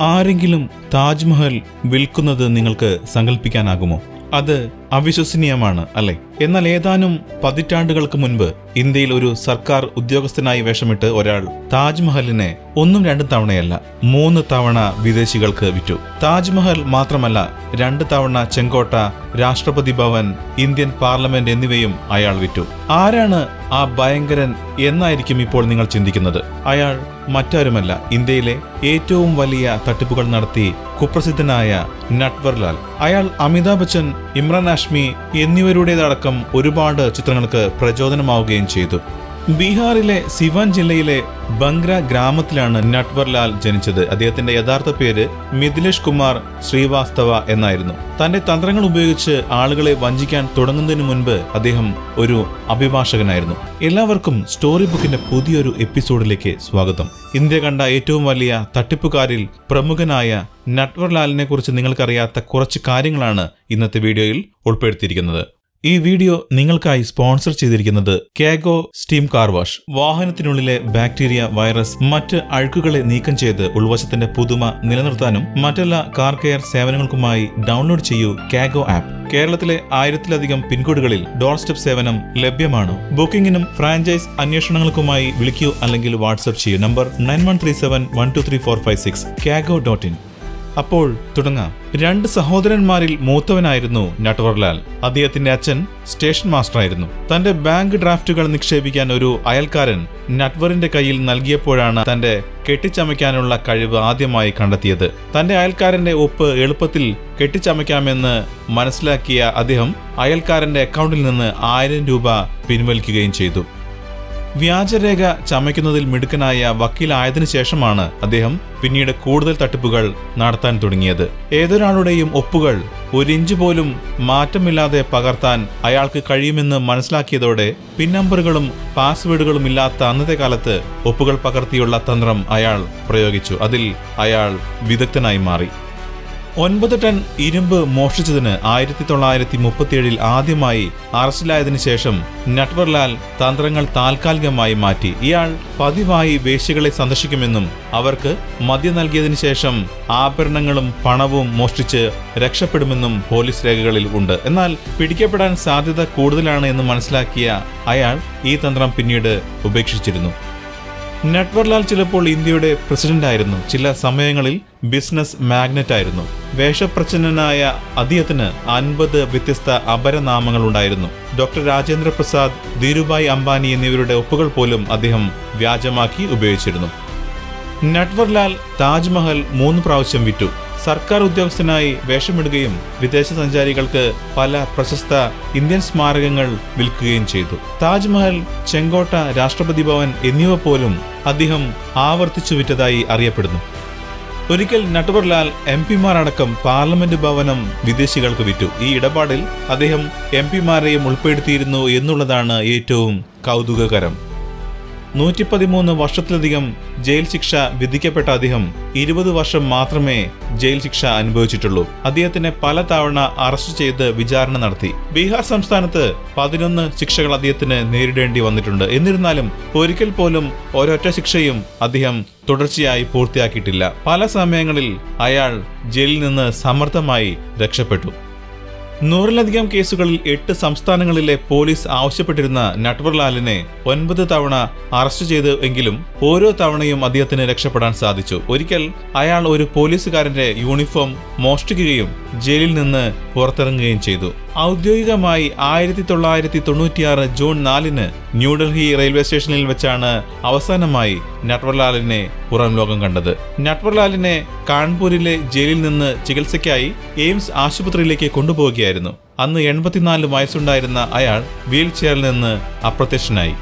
ആരെങ്കിലും താജ്മഹൽ വിൽക്കുന്നത് നിങ്ങൾക്ക് സങ്കല്പിക്കാനാകുമോ അത് അവിശ്വസനീയമാണ് അല്ലെ എന്നാൽ ഏതാനും പതിറ്റാണ്ടുകൾക്ക് മുൻപ് ഇന്ത്യയിൽ ഒരു സർക്കാർ ഉദ്യോഗസ്ഥനായി വേഷമിട്ട് ഒരാൾ താജ്മഹലിനെ ഒന്നും രണ്ടും തവണയല്ല മൂന്ന് തവണ വിദേശികൾക്ക് വിറ്റു താജ്മഹൽ മാത്രമല്ല രണ്ട് തവണ ചെങ്കോട്ട രാഷ്ട്രപതി ഭവൻ ഇന്ത്യൻ പാർലമെന്റ് എന്നിവയും അയാൾ വിറ്റു ആരാണ് ആ ഭയങ്കരൻ എന്നായിരിക്കും ഇപ്പോൾ നിങ്ങൾ ചിന്തിക്കുന്നത് അയാൾ മറ്റാരുമല്ല ഇന്ത്യയിലെ ഏറ്റവും വലിയ തട്ടിപ്പുകൾ നടത്തി കുപ്രസിദ്ധനായ നട്വർലാൽ അയാൾ അമിതാഭ് ബച്ചൻ ഇമ്രാൻ ഹാഷ്മി എന്നിവരുടേതടക്കം ഒരുപാട് ചിത്രങ്ങൾക്ക് പ്രചോദനമാവുകയും ചെയ്തു ബീഹാറിലെ സിവാൻ ജില്ലയിലെ ബംഗ്ര ഗ്രാമത്തിലാണ് നട്വർലാൽ ജനിച്ചത് അദ്ദേഹത്തിന്റെ യഥാർത്ഥ പേര് മിഥിലേഷ് കുമാർ ശ്രീവാസ്തവ എന്നായിരുന്നു തന്റെ തന്ത്രങ്ങൾ ഉപയോഗിച്ച് ആളുകളെ വഞ്ചിക്കാൻ തുടങ്ങുന്നതിന് മുൻപ് അദ്ദേഹം ഒരു അഭിഭാഷകനായിരുന്നു എല്ലാവർക്കും സ്റ്റോറി ബുക്കിന്റെ പുതിയൊരു എപ്പിസോഡിലേക്ക് സ്വാഗതം ഇന്ത്യ കണ്ട ഏറ്റവും വലിയ തട്ടിപ്പുകാരിൽ പ്രമുഖനായ നട്വർലാലിനെ കുറിച്ച് നിങ്ങൾക്കറിയാത്ത കുറച്ച് കാര്യങ്ങളാണ് ഇന്നത്തെ വീഡിയോയിൽ ഉൾപ്പെടുത്തിയിരിക്കുന്നത് ഈ വീഡിയോ നിങ്ങൾക്കായി സ്പോൺസർ ചെയ്തിരിക്കുന്നത് കാഗോ സ്റ്റീം കാർ വാഷ് വാഹനത്തിനുള്ളിലെ ബാക്ടീരിയ വൈറസ് മറ്റ് അഴുക്കുകളെ നീക്കം ചെയ്ത് ഉൾവശത്തിന്റെ പുതുമ നിലനിർത്താനും മറ്റെല്ലാ കാർ കെയർ സേവനങ്ങൾക്കുമായി ഡൗൺലോഡ് ചെയ്യൂ കാഗോ ആപ്പ് കേരളത്തിലെ ആയിരത്തിലധികം പിൻകോഡുകളിൽ ഡോർ സ്റ്റെപ്പ് സേവനം ലഭ്യമാണ് ബുക്കിംഗിനും ഫ്രാഞ്ചൈസ് അന്വേഷണങ്ങൾക്കുമായി വിളിക്കൂ അല്ലെങ്കിൽ വാട്സ്ആപ്പ് ചെയ്യൂ number nine one three seven one two three four five six Kago dot in അപ്പോൾ തുടങ്ങാം രണ്ട് സഹോദരന്മാരിൽ മൂത്തവനായിരുന്നു നട്വർലാൽ അദ്ദേഹത്തിന്റെ അച്ഛൻ സ്റ്റേഷൻ മാസ്റ്ററായിരുന്നു തന്റെ ബാങ്ക് ഡ്രാഫ്റ്റുകൾ നിക്ഷേപിക്കാൻ ഒരു അയൽക്കാരൻ നട്വറിന്റെ കയ്യിൽ നൽകിയപ്പോഴാണ് തന്റെ കെട്ടിച്ചമയ്ക്കാനുള്ള കഴിവ് ആദ്യമായി കണ്ടെത്തിയത് തന്റെ അയൽക്കാരന്റെ ഒപ്പ് എളുപ്പത്തിൽ കെട്ടിച്ചമയ്ക്കാമെന്ന് മനസ്സിലാക്കിയ അദ്ദേഹം അയൽക്കാരന്റെ അക്കൗണ്ടിൽ നിന്ന് ആയിരം രൂപ പിൻവലിക്കുകയും ചെയ്തു വ്യാജരേഖ ചമയ്ക്കുന്നതിൽ മിടുക്കനായ വക്കീലായതിനു ശേഷമാണ് അദ്ദേഹം പിന്നീട് കൂടുതൽ തട്ടിപ്പുകൾ നടത്താൻ തുടങ്ങിയത് ഏതൊരാളുടെയും ഒപ്പുകൾ ഒരിഞ്ച് പോലും മാറ്റമില്ലാതെ പകർത്താൻ അയാൾക്ക് കഴിയുമെന്ന് മനസ്സിലാക്കിയതോടെ പിൻ നമ്പറുകളും പാസ്വേഡുകളും ഇല്ലാത്ത അന്നത്തെ കാലത്ത് ഒപ്പുകൾ പകർത്തിയുള്ള തന്ത്രം അയാൾ പ്രയോഗിച്ചു അതിൽ അയാൾ വിദഗ്ധനായി മാറി ഒൻപത് ടൺ ഇരുമ്പ് മോഷ്ടിച്ചതിന് ആയിരത്തി തൊള്ളായിരത്തി മുപ്പത്തിയേഴിൽ ആദ്യമായി അറസ്റ്റിലായതിനു ശേഷം നട്വർലാൽ തന്ത്രങ്ങൾ താൽക്കാലികമായി മാറ്റി ഇയാൾ പതിവായി വേശ്യകളെ സന്ദർശിക്കുമെന്നും അവർക്ക് മദ്യം നൽകിയതിനു ശേഷം ആഭരണങ്ങളും പണവും മോഷ്ടിച്ച് രക്ഷപ്പെടുമെന്നും പോലീസ് രേഖകളിൽ ഉണ്ട് എന്നാൽ പിടിക്കപ്പെടാൻ സാധ്യത കൂടുതലാണ് എന്ന് മനസ്സിലാക്കിയ അയാൾ ഈ തന്ത്രം പിന്നീട് ഉപേക്ഷിച്ചിരുന്നു നട്വർലാൽ ചിലപ്പോൾ ഇന്ത്യയുടെ പ്രസിഡന്റ് ആയിരുന്നു ചില സമയങ്ങളിൽ ബിസിനസ് മാഗ്നറ്റ് ആയിരുന്നു വേഷപ്രച്ഛന്നനായ അദ്ദേഹത്തിന് അൻപത് വ്യത്യസ്ത അപരനാമങ്ങൾ ഉണ്ടായിരുന്നു ഡോക്ടർ രാജേന്ദ്ര പ്രസാദ് ധീരുഭായ് അംബാനി എന്നിവരുടെ ഒപ്പുകൾ പോലും അദ്ദേഹം വ്യാജമാക്കി ഉപയോഗിച്ചിരുന്നു നട്വർലാൽ താജ്മഹൽ മൂന്ന് പ്രാവശ്യം വിറ്റു സർക്കാർ ഉദ്യോഗസ്ഥനായി വേഷമിടുകയും വിദേശ സഞ്ചാരികൾക്ക് പല പ്രശസ്ത ഇന്ത്യൻ സ്മാരകങ്ങൾ വിൽക്കുകയും ചെയ്തു താജ്മഹൽ ചെങ്കോട്ട രാഷ്ട്രപതി ഭവൻ എന്നിവ പോലും അദ്ദേഹം ആവർത്തിച്ചു വിറ്റതായി അറിയപ്പെടുന്നു ഒരിക്കൽ നട്വർലാൽ എം പിമാരടക്കം പാർലമെന്റ് ഭവനം വിദേശികൾക്ക് വിറ്റു ഈ ഇടപാടിൽ അദ്ദേഹം എം പിമാരെയും ഉൾപ്പെടുത്തിയിരുന്നു എന്നുള്ളതാണ് ഏറ്റവും കൗതുകകരം നൂറ്റി പതിമൂന്ന് വർഷത്തിലധികം ജയിൽ ശിക്ഷ വിധിക്കപ്പെട്ട അദ്ദേഹം ഇരുപത് വർഷം മാത്രമേ ജയിൽ ശിക്ഷ അനുഭവിച്ചിട്ടുള്ളൂ അദ്ദേഹത്തിനെ പല തവണ അറസ്റ്റ് ചെയ്ത് വിചാരണ നടത്തി ബീഹാർ സംസ്ഥാനത്ത് പതിനൊന്ന് ശിക്ഷകൾ അദ്ദേഹത്തിന് നേരിടേണ്ടി വന്നിട്ടുണ്ട് എന്നിരുന്നാലും ഒരിക്കൽ പോലും ഒരൊറ്റ ശിക്ഷയും അദ്ദേഹം തുടർച്ചയായി പൂർത്തിയാക്കിയിട്ടില്ല പല സമയങ്ങളിൽ അയാൾ ജയിലിൽ നിന്ന് സമർത്ഥമായി രക്ഷപ്പെട്ടു നൂറിലധികം കേസുകളിൽ എട്ട് സംസ്ഥാനങ്ങളിലെ പോലീസ് ആവശ്യപ്പെട്ടിരുന്ന നട്വർലാലിനെ ഒൻപത് തവണ അറസ്റ്റ് ചെയ്തു എങ്കിലും ഓരോ തവണയും അദ്ദേഹത്തിന് രക്ഷപ്പെടാൻ സാധിച്ചു ഒരിക്കൽ അയാൾ ഒരു പോലീസുകാരന്റെ യൂണിഫോം മോഷ്ടിക്കുകയും ജയിലിൽ നിന്ന് പുറത്തിറങ്ങുകയും ചെയ്തു ഔദ്യോഗികമായി ആയിരത്തി തൊള്ളായിരത്തി തൊണ്ണൂറ്റിയാറ് ജൂൺ നാലിന് ന്യൂഡൽഹി റെയിൽവേ സ്റ്റേഷനിൽ വെച്ചാണ് അവസാനമായി നട്വർലാലിനെ പുറം ലോകം കണ്ടത് നട്വർലാലിനെ കാൺപൂരിലെ ജയിലിൽ നിന്ന് ചികിത്സയ്ക്കായി എയിംസ് ആശുപത്രിയിലേക്ക് കൊണ്ടുപോവുകയായിരുന്നു അന്ന് എൺപത്തിനാല് വയസ്സുണ്ടായിരുന്ന അയാൾ വീൽ ചെയറിൽ നിന്ന് അപ്രത്യക്ഷനായി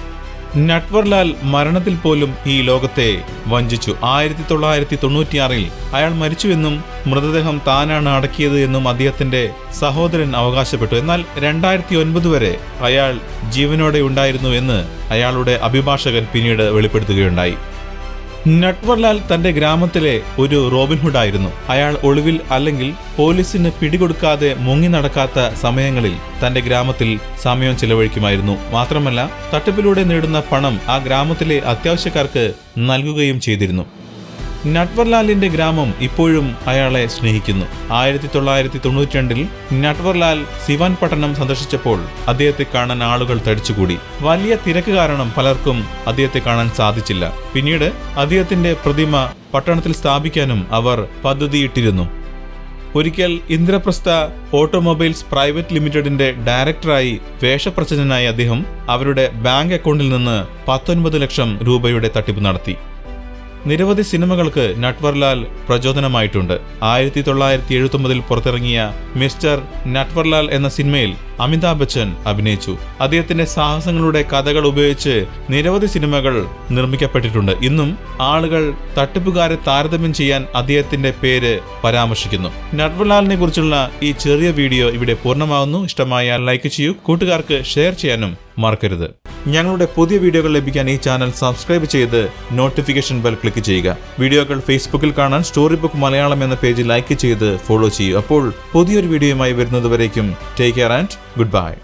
നട്വർലാൽ മരണത്തിൽ പോലും ഈ ലോകത്തെ വഞ്ചിച്ചു ആയിരത്തി തൊള്ളായിരത്തി തൊണ്ണൂറ്റിയാറിൽ അയാൾ മരിച്ചുവെന്നും മൃതദേഹം താനാണ് അടക്കിയത് എന്നും അദ്ദേഹത്തിന്റെ സഹോദരൻ അവകാശപ്പെട്ടു എന്നാൽ രണ്ടായിരത്തി ഒൻപത് വരെ അയാൾ ജീവനോടെ ഉണ്ടായിരുന്നു എന്ന് അയാളുടെ അഭിഭാഷകൻ പിന്നീട് വെളിപ്പെടുത്തുകയുണ്ടായി നട്വർലാൽ തന്റെ ഗ്രാമത്തിലെ ഒരു റോബിൻഹുഡ് ആയിരുന്നു അയാൾ ഒളിവിൽ അല്ലെങ്കിൽ പോലീസിന് പിടികൊടുക്കാതെ മുങ്ങി നടക്കാത്ത സമയങ്ങളിൽ തന്റെ ഗ്രാമത്തിൽ സമയം ചിലവഴിക്കുമായിരുന്നു മാത്രമല്ല തട്ടിപ്പിലൂടെ നേടുന്ന പണം ആ ഗ്രാമത്തിലെ അത്യാവശ്യക്കാർക്ക് നൽകുകയും ചെയ്തിരുന്നു നട്വർലാലിന്റെ ഗ്രാമം ഇപ്പോഴും അയാളെ സ്നേഹിക്കുന്നു ആയിരത്തി തൊള്ളായിരത്തി തൊണ്ണൂറ്റി രണ്ടിൽ നട്വർലാൽ സിവാൻ പട്ടണം സന്ദർശിച്ചപ്പോൾ അദ്ദേഹത്തെ കാണാൻ ആളുകൾ തടിച്ചുകൂടി വലിയ തിരക്ക് കാരണം പലർക്കും അദ്ദേഹത്തെ കാണാൻ സാധിച്ചില്ല പിന്നീട് അദ്ദേഹത്തിന്റെ പ്രതിമ പട്ടണത്തിൽ സ്ഥാപിക്കാനും അവർ പദ്ധതിയിട്ടിരുന്നു ഒരിക്കൽ ഇന്ദ്രപ്രസ്ഥ ഓട്ടോമൊബൈൽസ് പ്രൈവറ്റ് ലിമിറ്റഡിന്റെ ഡയറക്ടറായി വേഷപ്രച്ഛന്നനായ അദ്ദേഹം അവരുടെ ബാങ്ക് അക്കൗണ്ടിൽ നിന്ന് പത്തൊൻപത് ലക്ഷം രൂപയുടെ തട്ടിപ്പ് നടത്തി നിരവധി സിനിമകൾക്ക് നട്വർലാൽ പ്രചോദനമായിട്ടുണ്ട് ആയിരത്തി തൊള്ളായിരത്തി എഴുപത്തൊമ്പതിൽ പുറത്തിറങ്ങിയ മിസ്റ്റർ നട്വർലാൽ എന്ന സിനിമയിൽ അമിതാഭ് ബച്ചൻ അഭിനയിച്ചു അദ്ദേഹത്തിന്റെ സാഹസങ്ങളുടെ കഥകൾ ഉപയോഗിച്ച് നിരവധി സിനിമകൾ നിർമ്മിക്കപ്പെട്ടിട്ടുണ്ട് ഇന്നും ആളുകൾ തട്ടിപ്പുകാരെ താരതമ്യം ചെയ്യാൻ അദ്ദേഹത്തിന്റെ പേര് പരാമർശിക്കുന്നു നട്വർലാലിനെ കുറിച്ചുള്ള ഈ ചെറിയ വീഡിയോ ഇവിടെ പൂർണ്ണമാകുന്നു ഇഷ്ടമായ ലൈക്ക് ചെയ്യൂ കൂട്ടുകാർക്ക് ഷെയർ ചെയ്യാനും മറക്കരുത് ഞങ്ങളുടെ പുതിയ വീഡിയോകൾ ലഭിക്കാൻ ഈ ചാനൽ സബ്സ്ക്രൈബ് ചെയ്ത് നോട്ടിഫിക്കേഷൻ ബെൽ ക്ലിക്ക് ചെയ്യുക വീഡിയോകൾ ഫേസ്ബുക്കിൽ കാണാൻ സ്റ്റോറി ബുക്ക് മലയാളം എന്ന പേജ് ലൈക്ക് ചെയ്ത് ഫോളോ ചെയ്യൂ അപ്പോൾ പുതിയൊരു വീഡിയോയുമായി വരുന്നതുവരേക്കും take care and good bye